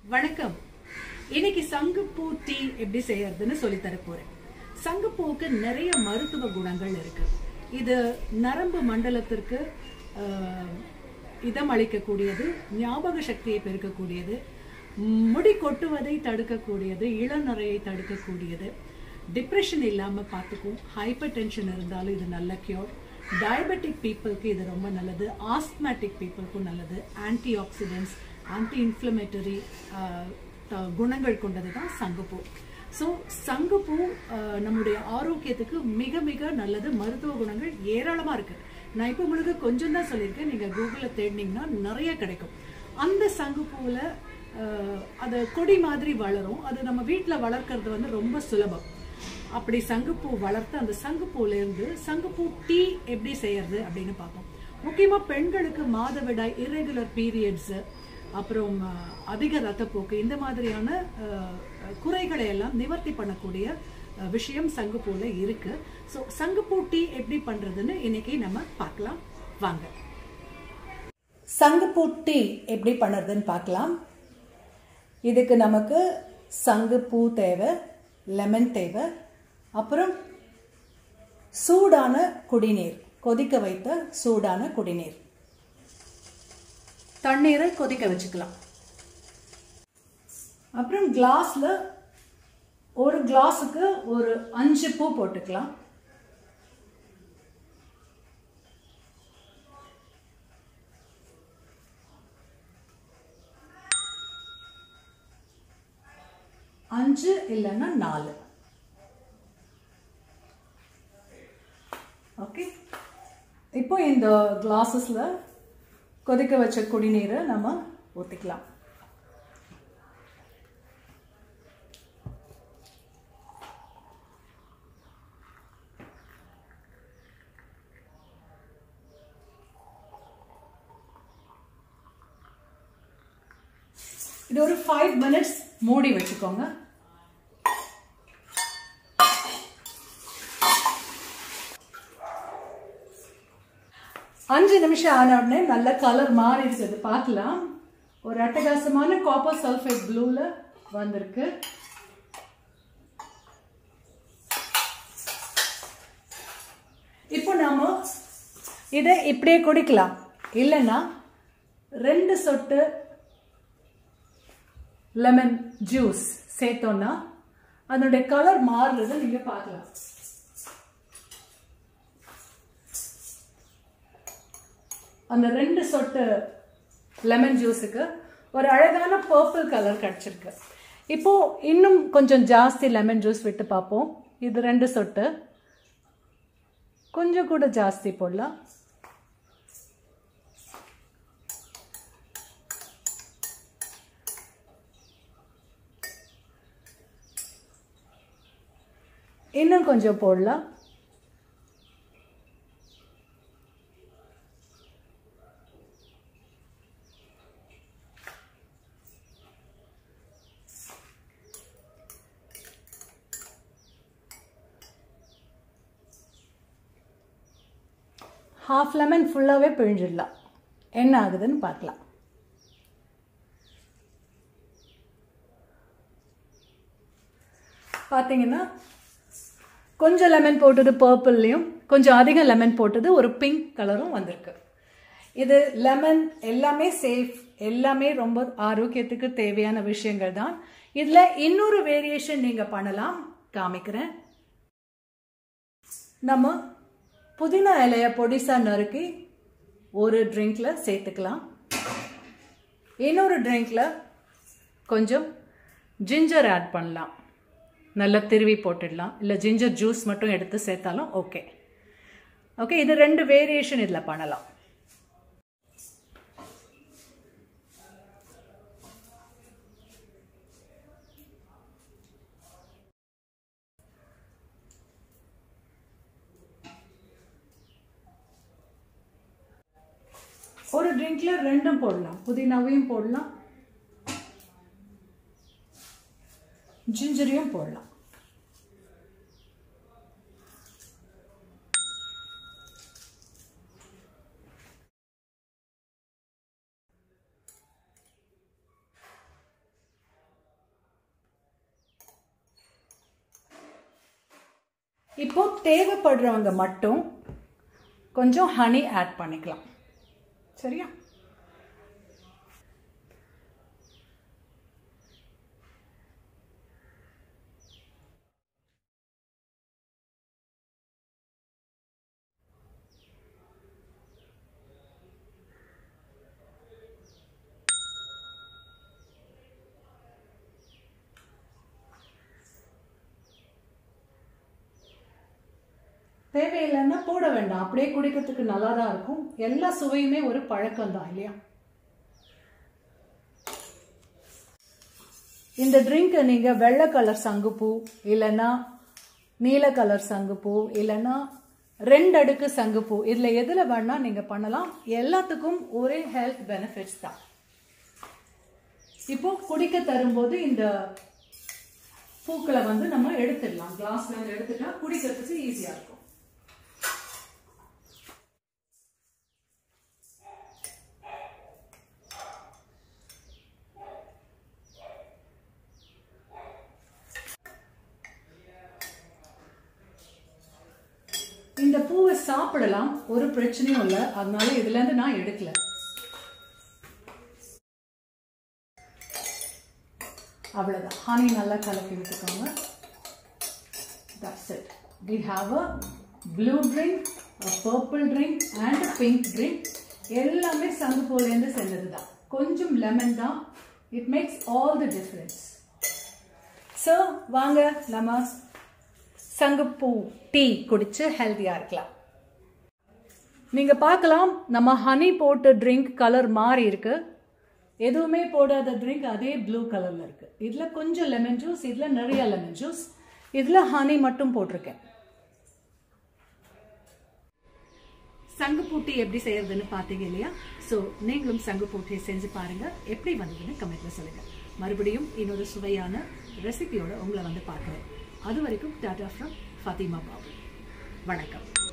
வணக்கம் இன்னைக்கு சங்குப்பூ டீ எப்படி செய்யறதுன்னு சொல்லி தர போறேன் சங்குப்பூவுக்கு நிறைய மருத்துவ குணங்கள் இருக்கு இது நரம்பு மண்டலத்திற்கு ஆஹ், இதம் அளிக்கக்கூடியது ஞாபக சக்தியை பெருக்கக்கூடியது முடி கொட்டுவதை தடுக்கக்கூடியது இளநரையை தடுக்கக்கூடியது டிப்ரெஷன் இல்லாம பார்த்துக்கும் ஹைப்பர் டென்ஷன் இருந்தாலும் இது நல்ல கியூர் டயபெட்டிக் பீப்புளுக்கு இது ரொம்ப நல்லது ஆஸ்துமேட்டிக் பீப்புளுக்கும் நல்லது ஆன்டி ஆக்சிடென்ட்ஸ் ஆன்டி இன்ஃப்ளமேட்டரி குணங்கள் கொண்டது தான் சங்குப்பூ ஸோ சங்குப்பூ ஆஹ், நம்முடைய ஆரோக்கியத்துக்கு மிக மிக நல்லது மருத்துவ குணங்கள் ஏராளமா இருக்கு நான் இப்போ உங்களுக்கு கொஞ்சம் தான் சொல்லியிருக்கேன் நீங்க கூகுளில் தேடினீங்கன்னா நிறைய கிடைக்கும் அந்த சங்குப்பூவில் அது கொடி மாதிரி வளரும் அது நம்ம வீட்டில் வளர்க்கறது வந்து ரொம்ப சுலபம் அப்படி சங்குப்பூ வளர்த்து அந்த சங்குப்பூல இருந்து சங்குப்பூ டீ எப்படி செய்யறது அப்படின்னு பார்ப்போம் முக்கியமா பெண்களுக்கு மாதவிடாய் irregular பீரியட்ஸ் அப்புறம் அஹ், அதிக ரத்தப்போக்கு இந்த மாதிரியான அஹ், குறைகளை எல்லாம் நிவர்த்தி பண்ணக்கூடிய அஹ், விஷயம் சங்குப்பூல இருக்கு ஸோ சங்குப்பூ டீ எப்படி பண்றதுன்னு இன்னைக்கு நம்ம பார்க்கலாம் வாங்க சங்குப்பூ டீ எப்படி பண்ணுறதுன்னு பார்க்கலாம் இதுக்கு நமக்கு சங்குப்பூ தேவை லெமன் தேவை அப்புறம் சூடான குடிநீர் கொதிக்க வைத்த சூடான குடிநீர் தண்ணீரை கொதிக்க வச்சுக்கலாம் அப்புறம் கிளாஸ்ல ஒரு கிளாஸுக்கு ஒரு அஞ்சு பூ போட்டுக்கலாம் அஞ்சு இல்லைன்னா நாலு ஓகே இப்போ இந்த கிளாஸஸில் கொதிக்க வச்ச குடிநீரை நம்ம ஊற்றிக்கலாம் இது ஒரு ஃபைவ் மினிட்ஸ் மூடி வச்சுக்கோங்க அஞ்சு நிமிஷம் ஆன உடனே நல்ல கலர் மாறி இருக்குது பார்க்கலாம் ஒரு அட்டகாசமான காப்பர் சல்ஃபேட் ப்ளூல வந்திருக்கு இப்போ நாம இதை இப்படியே குடிக்கலாம் இல்லைன்னா ரெண்டு சொட்டு லெமன் ஜூஸ் சேர்த்தோம்னா அதனுடைய கலர் மாறுறதை நீங்க பார்க்கலாம் அந்த ரெண்டு சொட்டு லெமன் ஜூஸுக்கு ஒரு அழகான பர்பிள் கலர் கிடைச்சிருக்கு இப்போ இன்னும் கொஞ்சம் ஜாஸ்தி லெமன் ஜூஸ் விட்டு பார்ப்போம் இது ரெண்டு சொட்டு கொஞ்சம் கூட ஜாஸ்தி போடலாம் இன்னும் கொஞ்சம் போடலாம் ஹாஃப் லெமன் ஃபுல்லாகவே பிழிஞ்சிடலாம் என்ன ஆகுதுன்னு பார்க்கலாம் பார்த்தீங்கன்னா கொஞ்சம் லெமன் போட்டது பர்பிள்லையும் கொஞ்சம் அதிகம் லெமன் போட்டது ஒரு பிங்க் கலரும் வந்திருக்கு இது லெமன் எல்லாமே சேஃப் எல்லாமே ரொம்ப ஆரோக்கியத்துக்கு தேவையான விஷயங்கள் தான் இதில் இன்னொரு வேரியேஷன் நீங்கள் பண்ணலாம் காமிக்கிறேன் நம்ம புதினா இலைய பொடிசா நறுக்கி ஒரு ட்ரிங்க்ல சேர்த்துக்கலாம் இன்னொரு ட்ரிங்க்ல கொஞ்சம் ஜிஞ்சர் ஆட் பண்ணலாம் நல்லா திருவி போட்டுடலாம் இல்லை ஜிஞ்சர் ஜூஸ் மட்டும் எடுத்து சேர்த்தாலும் ஓகே ஓகே இது ரெண்டு வேரியேஷன் இதில் பண்ணலாம் ஒரு ட்ரிங்க்ல ரெண்டும் போடலாம் புதினாவையும் போடலாம் ஜிஞ்சரையும் போடலாம் இப்போ தேவைப்படுறவங்க மட்டும் கொஞ்சம் ஹனி ஆட் பண்ணிக்கலாம் சரியா தேவையில்லைன்னா போட வேண்டாம் அப்படியே குடிக்கிறதுக்கு நல்லா தான் இருக்கும் எல்லா சுவையுமே ஒரு பழக்கம் தான் இல்லையா இந்த ட்ரிங்க்கை நீங்கள் வெள்ளை கலர் சங்குப்பூ இல்லைன்னா நீல கலர் சங்குப்பூ இல்லைன்னா ரெண்டு அடுக்கு சங்குப்பூ இதில் எதில் வேணால் நீங்கள் பண்ணலாம் எல்லாத்துக்கும் ஒரே ஹெல்த் பெனிஃபிட்ஸ் தான் இப்போ குடிக்க தரும்போது இந்த பூக்களை வந்து நம்ம எடுத்துடலாம் கிளாஸ்ல இருந்து எடுத்துட்டா குடிக்கிறதுக்கு ஈஸியா இருக்கும் இந்த பூவை சாப்பிடலாம் ஒரு பிரச்சனையும் இல்லை அதனால இதுல இருந்து நான் எடுக்கல அவ்வளோதான் ஹனி நல்லா கலக்கி விட்டுக்கோங்க that's it we have a blue drink purple drink and pink drink எல்லாமே சங்குப்பூலேருந்து செஞ்சது தான் கொஞ்சம் லெமன் தான் it makes all the difference so வாங்க நம்ம சங்குப்பூ டீ குடிச்சு ஹெல்த்தியாக இருக்கலாம் நீங்கள் பார்க்கலாம் நம்ம ஹனி போட்ட ட்ரிங்க் கலர் மாறி இருக்கு எதுவுமே போடாத ட்ரிங்க் அதே ப்ளூ கலரில் இருக்குது இதில் கொஞ்சம் லெமன் ஜூஸ் இதில் நிறைய லெமன் ஜூஸ் இதில் ஹனி மட்டும் போட்டிருக்கேன் சங்குப்பூட்டி எப்படி செய்யறதுன்னு பார்த்தீங்க இல்லையா ஸோ நீங்களும் சங்குப்பூட்டியை செஞ்சு பாருங்க எப்படி வந்ததுன்னு கமெண்ட்ல சொல்லுங்க மறுபடியும் இன்னொரு சுவையான ரெசிபியோட உங்களை வந்து பார்க்குறேன் அது வரைக்கும் டாடா ஃப்ரம் ஃபாத்திமா பாபு வணக்கம்